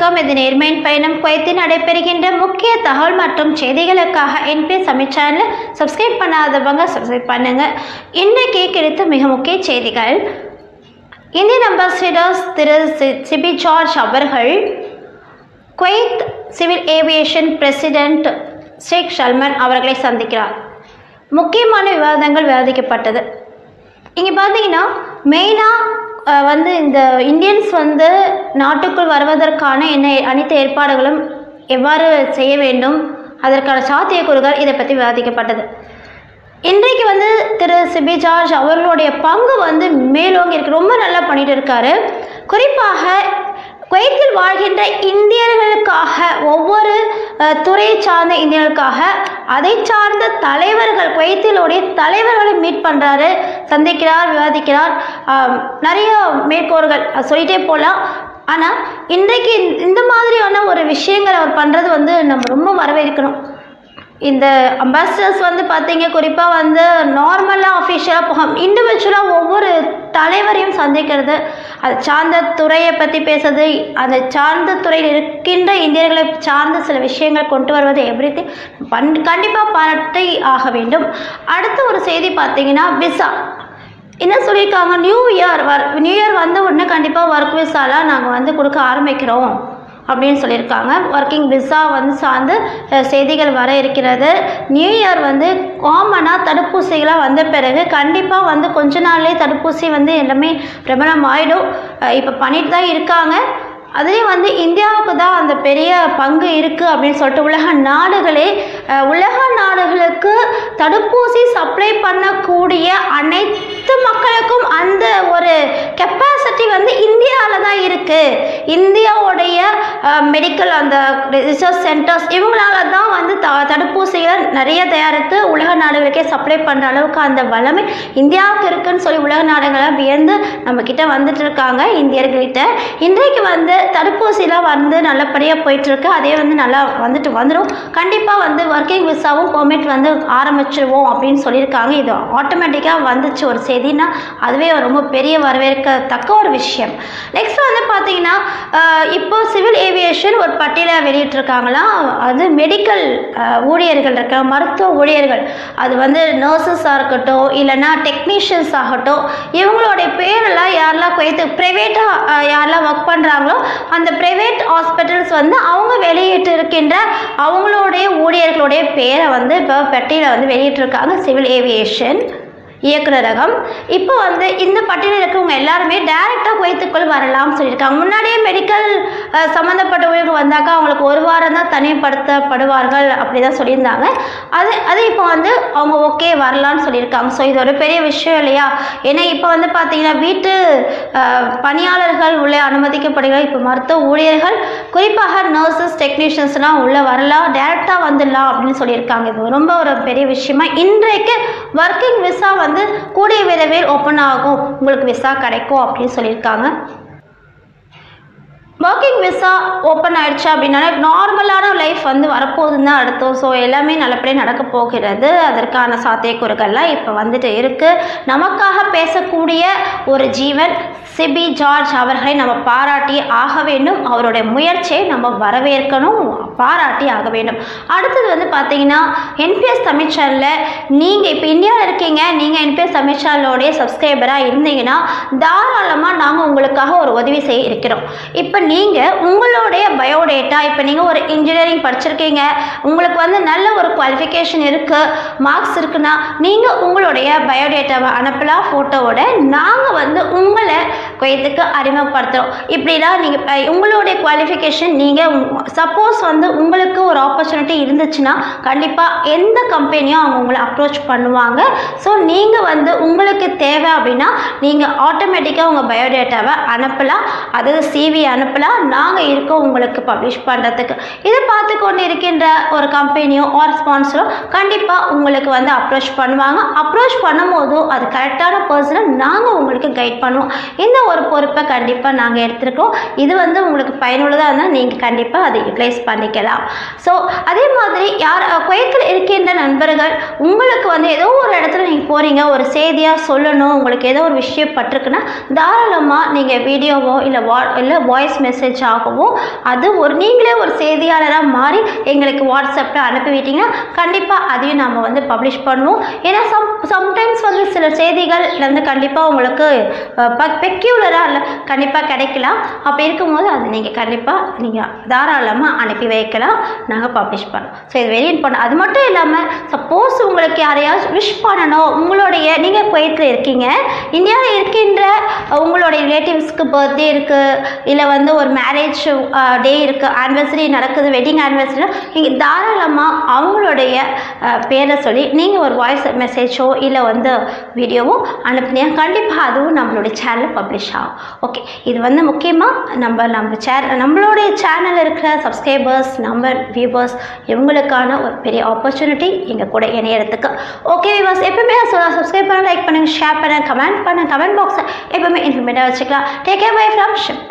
வணக்கம் இது நேர்மையின் பயணம் குவைத்தில் நடைபெறுகின்ற முக்கிய தகவல் மற்றும் செய்திகளுக்காக என்பிஎஸ் தமிழ் சேனலை சப்ஸ்கிரைப் பண்ணாதவங்க சப்ஸ்கிரைப் பண்ணுங்க இன்னைக்கு கிடைத்த மிக முக்கிய செய்திகள் இந்தியன் அம்பாசிடர்ஸ் திரு சி- சிபி ஜார்ஜ் அவர்கள் Kuwait civil aviation president Sheikh Salman அவர்களை சந்திக்கிறார் முக்கியமான விவாதங்கள் விவாதிக்கப்பட்டது இங்கே பார்த்தீங்கன்னா மெயினாக வந்து இந்த இந்தியன்ஸ் வந்து நாட்டுக்குள் வருவதற்கான என்ன அனைத்து ஏற்பாடுகளும் எவ்வாறு செய்ய வேண்டும் அதற்கான சாத்தியக்கூறுகள் இதை பற்றி விவாதிக்கப்பட்டது இன்றைக்கு வந்து திரு சிபி ஜார்ஜ் அவர்களுடைய பங்கு வந்து மேலோங்கி இருக்கு ரொம்ப நல்லா பண்ணிட்டு இருக்காரு குறிப்பாக குவைத்தில் வாழ்கின்ற இந்தியர்களுக்காக ஒவ்வொரு அஹ், துறையை சார்ந்த இந்தியர்களுக்காக அதை சார்ந்த தலைவர்கள் குவைத்திலுடைய தலைவர்களை மீட் பண்ணுறாரு சந்திக்கிறார் விவாதிக்கிறார் ஆம், நிறைய மேற்கோள்கள் அது சொல்லிட்டே போகலாம் ஆனால் இன்றைக்கு இந்த- இந்த மாதிரியான ஒரு விஷயங்கள் அவர் பண்ணுறது வந்து நம்ம ரொம்ப வரவேற்கணும் இந்த அம்பாசிடர்ஸ் வந்து பார்த்தீங்க குறிப்பாக வந்து நார்மலாக அஃபிஷியலாக போகும் இண்டிவிஜுவலாக ஒவ்வொரு தலைவரையும் சந்திக்கிறது அது சார்ந்த துறையை பற்றி பேசுறது அந்த சார்ந்த துறையில் இருக்கின்ற இந்தியர்களை சார்ந்த சில விஷயங்கள் கொண்டு வருவது எவ்ரி திங் பண் கண்டிப்பாக பாராட்டி ஆக வேண்டும் அடுத்த ஒரு செய்தி பார்த்தீங்கன்னா விசா என்ன சொல்லியிருக்காங்க நியூ இயர் வர் நியூ இயர் வந்த உடனே கண்டிப்பாக ஒர்க் விசாலாம் நாங்கள் வந்து கொடுக்க ஆரம்பிக்கிறோம் அப்படின்னு சொல்லியிருக்காங்க ஒர்க்கிங் விசா வந்து சார்ந்து அஹ், செய்திகள் வர இருக்கிறது நியூ இயர் வந்து காமனாக தடுப்பூசிகளாக வந்த பிறகு கண்டிப்பாக வந்து கொஞ்ச நாள்லேயே தடுப்பூசி வந்து எல்லாமே பிரபலம் ஆகிடும் இப்போ பண்ணிட்டு தான் இருக்காங்க அதுலேயும் வந்து இந்தியாவுக்கு தான் அந்த பெரிய பங்கு இருக்குது அப்படின்னு சொல்லிட்டு உலக நாடுகளே அஹ், உலக நாடுகளுக்கு தடுப்பூசி சப்ளை பண்ணக்கூடிய அனைத்து மக்களுக்கும் அந்த ஒரு கெப்பாசிட்டி வந்து இந்தியாவில் தான் இருக்குது இந்தியாவுடைய மெடிக்கல் அந்த ரிசர்ச் சென்டர்ஸ் இவங்களால தான் வந்து த தடுப்பூசிகளை நிறைய தயாரித்து உலக நாடுகளுக்கே சப்ளை பண்ணுற அளவுக்கு அந்த வல்லமை இந்தியாவுக்கு இருக்குன்னு சொல்லி உலக நாடுகளை வியந்து நம்ம கிட்ட வந்துட்டு இருக்காங்க இந்தியர்கள்கிட்ட இன்றைக்கு வந்து தடுப்பூசிலாம் வந்து நல்லபடியாக போயிட்டு இருக்கு அதே வந்து நல்லா வந்துட்டு வந்துடும் கண்டிப்பாக வந்து ஒர்க்கிங் விசாவும் பெர்மிட் வந்து ஆரம்பிச்சிருவோம் அப்படின்னு சொல்லியிருக்காங்க இது ஆட்டோமேட்டிக்காக வந்துச்சு ஒரு செய்தினா அதுவே ரொம்ப பெரிய வரவேற்கத்தக்க ஒரு விஷயம் நெக்ஸ்ட் வந்து பார்த்தீங்கன்னா ஆஹ், இப்போ சிவில் ஏவியேஷன் ஒரு பட்டியலை வெளியிட்டிருக்காங்களாம் அது மெடிக்கல் ஊழியர்கள் இருக்க மருத்துவ ஊழியர்கள் அது வந்து நர்சஸாக இருக்கட்டும் இல்லைன்னா டெக்னீஷியன்ஸ் ஆகட்டும் இவங்களுடைய பேரெல்லாம் யாரெல்லாம் குவைத்து ப்ரைவேட்டாக யாரெல்லாம் ஒர்க் பண்ணுறாங்களோ அந்த ப்ரைவேட் ஹாஸ்பிட்டல்ஸ் வந்து அவங்க வெளியிட்டு இருக்கின்ற அவங்களுடைய ஊழியர்களுடைய பேரை வந்து இப்போ பெட்டியில் வந்து வெளியிட்டிருக்காங்க சிவில் ஏவியேஷன் இயக்குநரகம் இப்போ வந்து இந்த பட்டியலில் இருக்கிறவங்க எல்லாருமே டைரெக்டாக குவைத்துக்குள் வரலாம்னு சொல்லியிருக்காங்க முன்னாடியே மெடிக்கல் சம்மந்தப்பட்ட ஊழியர்கள் வந்தாக்கா அவங்களுக்கு ஒரு வாரம் தான் தனிமைப்படுத்தப்படுவார்கள் அப்படி தான் சொல்லியிருந்தாங்க அது அது இப்போ வந்து அவங்க ஓகே வரலாம்னு சொல்லியிருக்காங்க ஸோ இது ஒரு பெரிய விஷயம் இல்லையா ஏன்னா இப்போ வந்து பார்த்தீங்கன்னா வீட்டு அஹ், பணியாளர்கள் உள்ளே அனுமதிக்கப்படுகிறார் இப்போ மருத்துவ ஊழியர்கள் குறிப்பாக நர்சஸ் டெக்னீஷியன்ஸ்லாம் உள்ளே வரலாம் டேரெக்டாக வந்துடலாம் அப்படின்னு சொல்லியிருக்காங்க இது ரொம்ப ஒரு பெரிய விஷயமா இன்றைக்கு ஒர்க்கிங் விசா வந்து கூடிய விரைவில் ஓப்பன் ஆகும் உங்களுக்கு விசா கிடைக்கும் அப்படின்னு சொல்லியிருக்காங்க ஒர்க்கிங் விசா ஓப்பன் ஆயிடுச்சு அப்படின்னா நார்மலான லைஃப் வந்து வரப்போகுதுன்னு தான் அர்த்தம் ஸோ எல்லாமே நல்லபடியாக நடக்க போகிறது அதற்கான சாத்தியக்கூறுகள்லாம் இப்போ வந்துட்டு இருக்குது நமக்காக பேசக்கூடிய ஒரு ஜீவன் சிபி ஜார்ஜ் அவர்களை நம்ம பாராட்டி ஆக வேண்டும் அவருடைய முயற்சியை நம்ம வரவேற்கணும் பாராட்டி ஆக வேண்டும் அடுத்தது வந்து பார்த்தீங்கன்னா என்பிஎஸ் தமிழ் சேனலில் நீங்கள் இப்போ இந்தியாவில் இருக்கீங்க நீங்கள் என்பிஎஸ் தமிழ் சேனலோடைய சப்ஸ்கிரைபராக இருந்தீங்கன்னா தாராளமாக நாங்கள் உங்களுக்காக ஒரு உதவி செய்ய இருக்கிறோம் இப்போ நீங்கள் உங்களுடைய பயோடேட்டா இப்போ நீங்கள் ஒரு இன்ஜினியரிங் படிச்சிருக்கீங்க உங்களுக்கு வந்து நல்ல ஒரு குவாலிஃபிகேஷன் இருக்குது மார்க்ஸ் இருக்குன்னா நீங்கள் உங்களுடைய பயோடேட்டாவை அனுப்பலாம் ஃபோட்டோவோட நாங்கள் வந்து உங்களை குவைத்துக்கு அறிமுகப்படுத்துகிறோம் இப்படிலாம் நீங்கள் உங்களுடைய குவாலிஃபிகேஷன் நீங்கள் சப்போஸ் வந்து உங்களுக்கு ஒரு ஆப்பர்ச்சுனிட்டி இருந்துச்சுன்னா கண்டிப்பாக எந்த கம்பெனியும் அவங்க உங்களை அப்ரோச் பண்ணுவாங்க ஸோ நீங்கள் வந்து உங்களுக்கு தேவை அப்படின்னா நீங்கள் ஆட்டோமேட்டிக்காக உங்கள் பயோடேட்டாவை அனுப்பலாம் அதாவது சிவி அனுப்பலாம் நாங்கள் இருக்கோம் உங்களுக்கு பப்ளிஷ் பண்ணுறதுக்கு இதை பார்த்து கொண்டு இருக்கின்ற ஒரு கம்பெனியோ ஆர் ஸ்பான்சரோ கண்டிப்பாக உங்களுக்கு வந்து அப்ரோச் பண்ணுவாங்க அப்ரோச் பண்ணும்போதும் அது கரெக்டான பர்சனை நாங்கள் உங்களுக்கு கைட் பண்ணுவோம் இந்த ஒரு பொறுப்பை கண்டிப்பாக நாங்கள் எடுத்திருக்கோம் இது வந்து உங்களுக்கு பயனுள்ளதாக இருந்தால் நீங்கள் கண்டிப்பாக அதை யூட்டிலைஸ் பண்ணிக்கலாம் ஸோ அதே மாதிரி யார் குவைத்தில் இருக்கின்ற நண்பர்கள் உங்களுக்கு வந்து ஏதோ ஒரு இடத்துல நீங்கள் போகிறீங்க ஒரு செய்தியாக சொல்லணும் உங்களுக்கு ஏதோ ஒரு விஷயம் பட்டிருக்குன்னா தாராளமாக நீங்கள் வீடியோவோ இல்லை வா இல்லை வாய்ஸ் மெசேஜ் ஆகவும் அது ஒரு நீங்களே ஒரு செய்தியாளராக மாறி எங்களுக்கு வாட்ஸ்அப்பில் அனுப்பிவிட்டீங்கன்னா கண்டிப்பாக அதையும் நம்ம வந்து பப்ளிஷ் பண்ணுவோம் ஏன்னா சம் சம்டைம்ஸ் வந்து சில செய்திகள் வந்து கண்டிப்பாக உங்களுக்கு பெக்யூலராக இல்லை கண்டிப்பாக கிடைக்கலாம் அப்படி இருக்கும்போது அது நீங்கள் கண்டிப்பாக நீங்கள் தாராளமாக அனுப்பி வைக்கலாம் நாங்கள் பப்ளிஷ் பண்ணோம் ஸோ இது வெரி இம்பார்ட்டன்ட் அது மட்டும் இல்லாமல் சப்போஸ் உங்களுக்கு யாரையாச்சும் விஷ் பண்ணணும் உங்களுடைய நீங்கள் குவைத்தில் இருக்கீங்க இந்தியாவில் இருக்கின்ற உங்களுடைய ரிலேட்டிவ்ஸ்க்கு பர்த்டே இருக்குது இல்லை வந்து ஒரு மேரேஜ் டே இருக்குது ஆனிவர்சரி நடக்குது வெட்டிங் ஆனிவர்சரி நீங்கள் தாராளமாக அவங்களுடைய அஹ், பேரை சொல்லி நீங்கள் ஒரு வாய்ஸ் மெசேஜோ இல்லை வந்து வீடியோவோ அனுப்புனீங்க கண்டிப்பாக அதுவும் நம்மளுடைய சேனலில் பப்ளிஷ் ஆகும் ஓகே இது வந்து முக்கியமாக நம்ம நம்ம சே நம்மளுடைய சேனலில் இருக்கிற சப்ஸ்கிரைபர்ஸ் நம்பர் வியூவர்ஸ் இவங்களுக்கான ஒரு பெரிய ஆப்பர்ச்சுனிட்டி எங்கள் கூட இணையறதுக்கு ஓகே வியூவர்ஸ் எப்பவுமே சொல்ல சப்ஸ்கிரைப் பண்ண லைக் பண்ணுங்கள் ஷேர் பண்ணுங்கள் கமெண்ட் பண்ணுங்கள் கமெண்ட் பாக்ஸை எப்பவுமே இன்ஃபர்மேட்டாக வச்சுக்கலாம் take care bye from ship